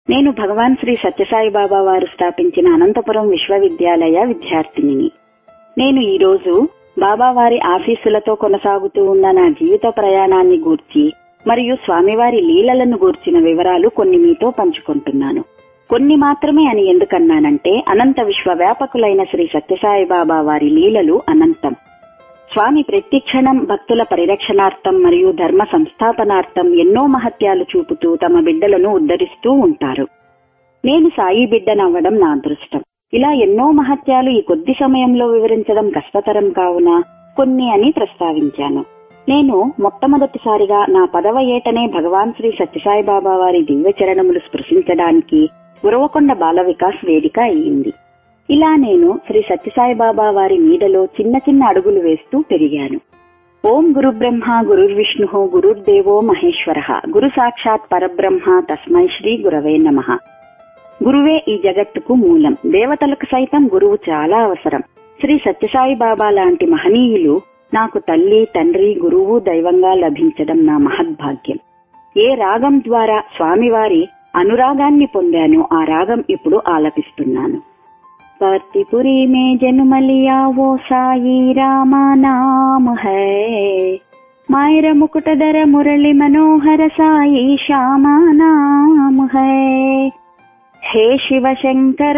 నేను భగవాన్ శ్రీ సత్యసాయి బాబా వారు స్థాపించిన అనంతపురం విశ్వవిద్యాలయ విద్యార్థినిని నేను ఈ రోజు బాబా వారి ఆశీస్సులతో కొనసాగుతూ ఉన్న నా జీవిత ప్రయాణాన్ని గూర్చి మరియు స్వామివారి లీలలను గూర్చిన వివరాలు కొన్ని మీతో పంచుకుంటున్నాను కొన్ని మాత్రమే అని ఎందుకన్నానంటే అనంత విశ్వవ్యాపకులైన శ్రీ సత్యసాయి బాబా వారి లీలలు అనంతం స్వామి ప్రతి క్షణం భక్తుల పరిరక్షణార్థం మరియు ధర్మ సంస్థాపనార్థం ఎన్నో మహత్యాలు చూపుతూ తమ బిడ్డలను ఉద్ధరిస్తూ ఉంటారు నేను సాయి బిడ్డనవ్వడం నా అదృష్టం ఇలా ఎన్నో మహత్యాలు ఈ కొద్ది సమయంలో వివరించడం కష్టతరం కావున కొన్ని అని ప్రస్తావించాను నేను మొట్టమొదటిసారిగా నా పదవ ఏటనే భగవాన్ శ్రీ సత్యసాయి బాబా వారి దివ్య చరణములు స్పృశించడానికి ఉరవకొండ బాల వికాస్ వేదిక అయ్యింది ఇలా నేను శ్రీ సత్యసాయి బాబా వారి నీడలో చిన్న చిన్న అడుగులు వేస్తూ పెరిగాను ఓం గురు బ్రహ్మ గురుర్విష్ణు గురుర్దేవో మహేశ్వర గురు సాక్షాత్ పరబ్రహ్మ తస్మై శ్రీ గురవే నమ గురువే ఈ జగత్తుకు మూలం దేవతలకు సైతం గురువు చాలా అవసరం శ్రీ సత్యసాయి బాబా లాంటి మహనీయులు నాకు తల్లి తండ్రి గురువు దైవంగా లభించడం నా మహద్భాగ్యం ఏ రాగం ద్వారా స్వామివారి అనురాగాన్ని పొందానో ఆ రాగం ఇప్పుడు ఆలపిస్తున్నాను पार्तिपुरी में जन्म लिया वो साई रामा नाम है मायर मुकुटधर मुरली मनोहर साई श्यामा नाम है हे शिव शंकर